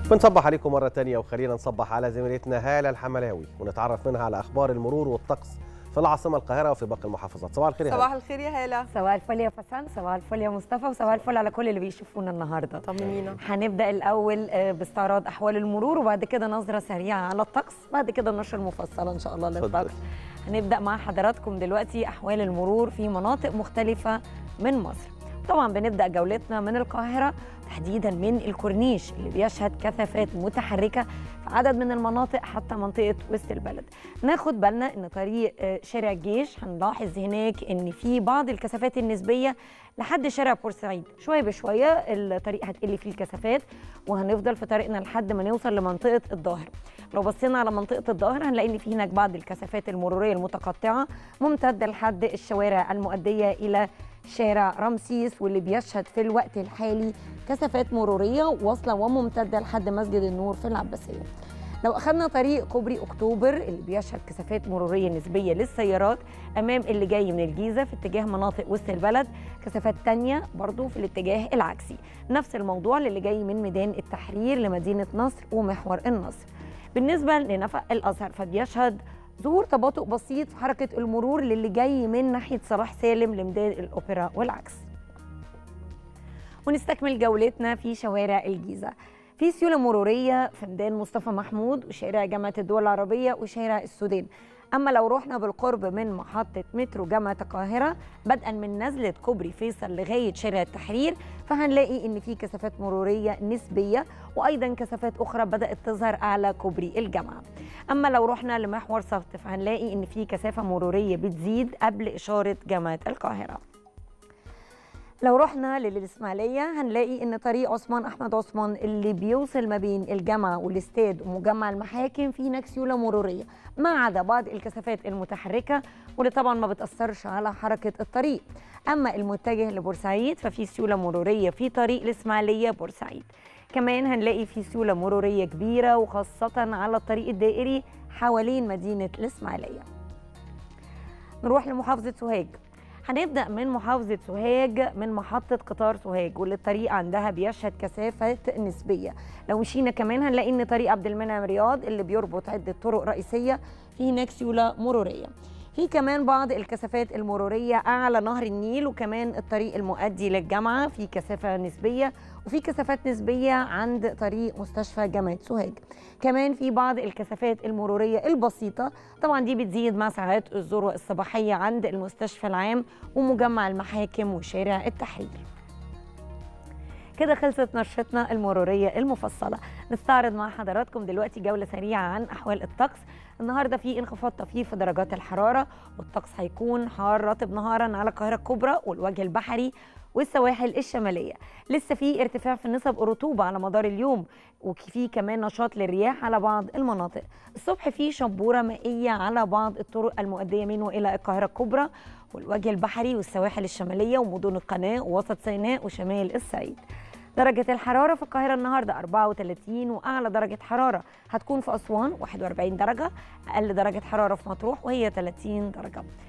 بنصبح عليكم مرة تانية وخلينا نصبح على زميلتنا هالة الحملاوي ونتعرف منها على أخبار المرور والطقس في العاصمة القاهرة وفي باقي المحافظات صباح الخير يا صباح هالة الخير يا هاله صباح الفل يا فسان صباح الفل يا مصطفى وصباح الفل على كل اللي بيشوفونا النهارده طمنينا هنبدا الاول آه، باستعراض احوال المرور وبعد كده نظره سريعه على الطقس بعد كده النشره المفصله ان شاء الله اتفضل. للطقس هنبدا مع حضراتكم دلوقتي احوال المرور في مناطق مختلفه من مصر طبعا بنبدا جولتنا من القاهره تحديدا من الكورنيش اللي بيشهد كثافات متحركه في عدد من المناطق حتى منطقه وسط البلد ناخد بالنا ان طريق آه، شارع الجيش هنلاحظ هناك ان في بعض الكثافات النسبيه لحد شارع بورسعيد شويه بشويه الطريق هتقل فيه الكثافات وهنفضل في طريقنا لحد ما نوصل لمنطقه الظاهر لو بصينا على منطقه الظاهر هنلاقي ان في هناك بعض الكثافات المروريه المتقطعه ممتده لحد الشوارع المؤديه الى شارع رمسيس واللي بيشهد في الوقت الحالي كثافات مروريه واصله وممتده لحد مسجد النور في العباسيه لو اخذنا طريق كوبري اكتوبر اللي بيشهد كثافات مروريه نسبيه للسيارات امام اللي جاي من الجيزه في اتجاه مناطق وسط البلد كثافات تانية برضو في الاتجاه العكسي نفس الموضوع للي جاي من ميدان التحرير لمدينه نصر ومحور النصر بالنسبه لنفق الازهر فبيشهد ظهور تباطؤ بسيط في حركه المرور للي جاي من ناحيه صلاح سالم لميدان الاوبرا والعكس ونستكمل جولتنا في شوارع الجيزه في سيوله مروريه في ميدان مصطفى محمود وشارع جامعه الدول العربيه وشارع السودان اما لو رحنا بالقرب من محطه مترو جامعه القاهره بدءا من نزله كوبري فيصل لغايه شارع التحرير فهنلاقي ان في كثافات مروريه نسبيه وايضا كثافات اخرى بدات تظهر اعلى كوبري الجامعه اما لو رحنا لمحور صفت فهنلاقي ان في كثافه مروريه بتزيد قبل اشاره جامعه القاهره لو رحنا للإسماعيلية هنلاقي إن طريق عثمان أحمد عثمان اللي بيوصل ما بين الجامعة والاستاد ومجمع المحاكم فيه هناك سيولة مرورية ما عدا بعض الكثافات المتحركة واللي طبعا ما بتأثرش على حركة الطريق أما المتجه لبورسعيد ففي سيولة مرورية في طريق الإسماعيلية بورسعيد كمان هنلاقي في سيولة مرورية كبيرة وخاصة على الطريق الدائري حوالين مدينة الإسماعيلية نروح لمحافظة سوهاج هنبدا من محافظه سوهاج من محطه قطار سوهاج واللي الطريق عندها بيشهد كثافات نسبيه لو مشينا كمان هنلاقي ان طريق عبد المنعم رياض اللي بيربط عده طرق رئيسيه في هناك سيوله مروريه في كمان بعض الكثافات المرورية أعلى نهر النيل وكمان الطريق المؤدي للجامعة في كثافة نسبية وفي كثافات نسبية عند طريق مستشفى جامعة سوهاج كمان في بعض الكثافات المرورية البسيطة طبعا دي بتزيد مع ساعات الذروة الصباحية عند المستشفى العام ومجمع المحاكم وشارع التحرير كده خلصت نشرتنا المرورية المفصلة نستعرض مع حضراتكم دلوقتي جولة سريعة عن أحوال الطقس النهاردة في انخفاض طفيف في درجات الحرارة والطقس هيكون حار رطب نهارا على القاهرة الكبرى والوجه البحري والسواحل الشمالية لسه في ارتفاع في نسب الرطوبة على مدار اليوم وفي كمان نشاط للرياح على بعض المناطق الصبح في شبورة مائية على بعض الطرق المؤدية من وإلى القاهرة الكبرى والوجه البحري والسواحل الشمالية ومدن القناة ووسط سيناء وشمال الصعيد درجة الحرارة في القاهرة النهاردة 34 وأعلى درجة حرارة هتكون في أسوان 41 درجة أقل درجة حرارة في مطروح وهي 30 درجة